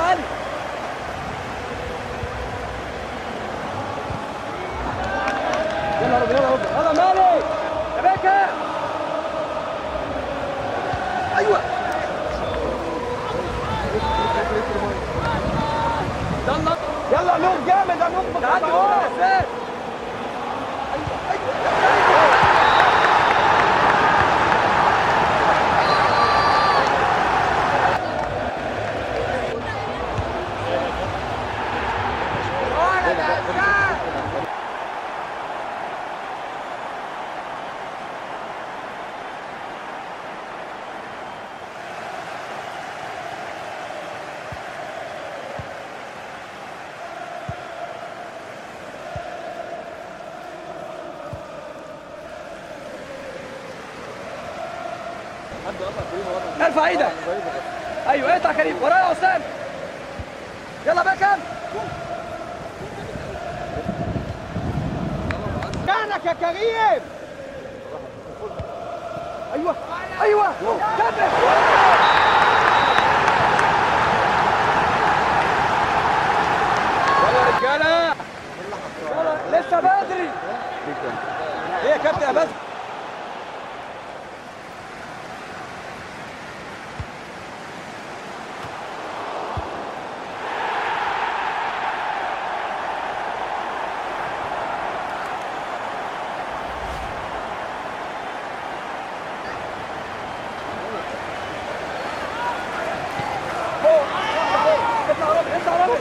علي يلا يا رب يلا يا رب يلا مالك يا بكا ايوه يلا يلا نوم جامد يا نوم تعدي ورا يا سيد ارفع ايدك ايوه اقطع كريم ورايا يا حسام يلا بكم كانك يا كريم ايوه ايوه كمل يلا يا رجاله يلا لسه بدري ايه يا كابتن يا بدري فوق فوق اطلع رابط اطلع رابط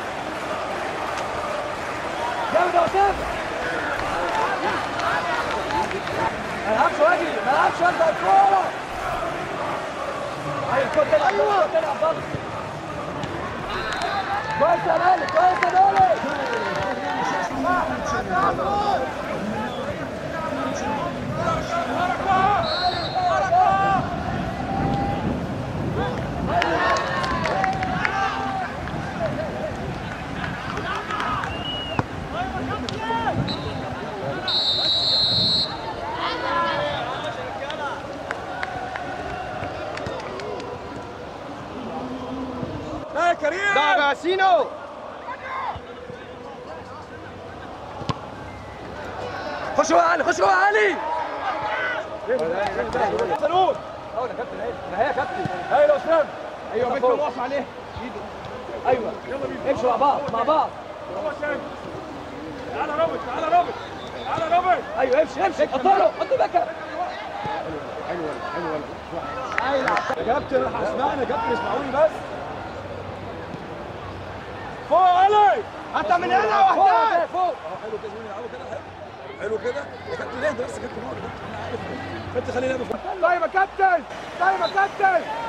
جامد يا اسامه ما العبش واجري ما العبش ابدا الكوره ايوه الكوره تلعب ايوه تلعب ضغط كويس يا مالك كويس يا مالك لا يا كريم ده باسينو خش جوه يا علي خش جوه يا علي سلول اهو يا كابتن اهي ما هي يا كابتن ايوه يا اسلام ايوه بنت واقف عليه ايوه يلا بينا امشوا مع بعض مع بعض تعالى رابط تعالى رابط تعالى رابط ايوه امشي امشي حط له حط بكا يا كابتن اسمعني يا كابتن اسمعوني بس فوق يا علي انت من هنا وحدك فوق حلو كده يلعبوا كده حلو حلو كده يا كابتن اهدى بس يا كابتن اقعد انا عارف انت خلينا نلعب طيب يا كابتن طيب يا كابتن